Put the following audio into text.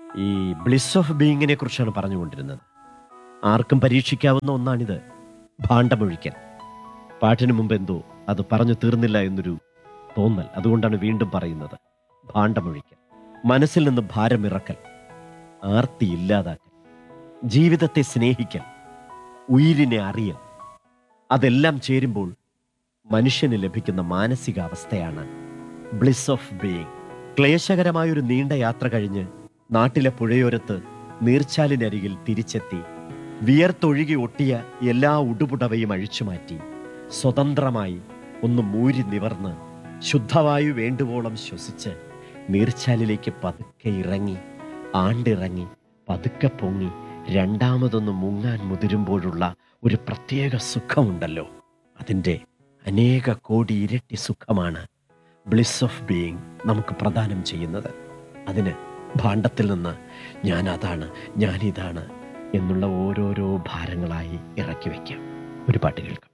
ഈ bliss of ബീയിങ്ങിനെ കുറിച്ചാണ് പറഞ്ഞുകൊണ്ടിരുന്നത് ആർക്കും പരീക്ഷിക്കാവുന്ന ഒന്നാണിത് ഭാണ്ഡമൊഴിക്കൽ പാട്ടിന് മുമ്പ് എന്തോ അത് പറഞ്ഞു തീർന്നില്ല എന്നൊരു തോന്നൽ അതുകൊണ്ടാണ് വീണ്ടും പറയുന്നത് ഭാണ്ഡമൊഴിക്കൽ മനസ്സിൽ നിന്ന് ഭാരമിറക്കൽ ആർത്തി ഇല്ലാതാക്കൽ ജീവിതത്തെ സ്നേഹിക്കൽ ഉയിരിനെ അറിയൽ അതെല്ലാം ചേരുമ്പോൾ മനുഷ്യന് ലഭിക്കുന്ന മാനസികാവസ്ഥയാണ് ബ്ലിസ് ഓഫ് ബീയിങ് ക്ലേശകരമായൊരു നീണ്ട യാത്ര കഴിഞ്ഞ് നാട്ടിലെ പുഴയോരത്ത് നീർച്ചാലിനരികിൽ തിരിച്ചെത്തി വിയർത്തൊഴുകി ഒട്ടിയ എല്ലാ ഉടുപുടവയും അഴിച്ചുമാറ്റി സ്വതന്ത്രമായി ഒന്ന് മൂരി നിവർന്ന് ശുദ്ധവായു വേണ്ടുവോളം ശ്വസിച്ച് നീർച്ചാലിലേക്ക് പതുക്കെ ഇറങ്ങി ആണ്ടിറങ്ങി പതുക്കെ പൊങ്ങി രണ്ടാമതൊന്ന് മുങ്ങാൻ മുതിരുമ്പോഴുള്ള ഒരു പ്രത്യേക സുഖമുണ്ടല്ലോ അതിൻ്റെ അനേക കോടി ഇരട്ടി സുഖമാണ് ബ്ലിസ് ഓഫ് ബീയിങ് നമുക്ക് പ്രദാനം ചെയ്യുന്നത് അതിന് ഭാണ്ഡത്തിൽ നിന്ന് ഞാൻ അതാണ് ഞാൻ ഇതാണ് എന്നുള്ള ഓരോരോ ഭാരങ്ങളായി ഇറക്കി വയ്ക്കാം ഒരു പാട്ട് കേൾക്കാം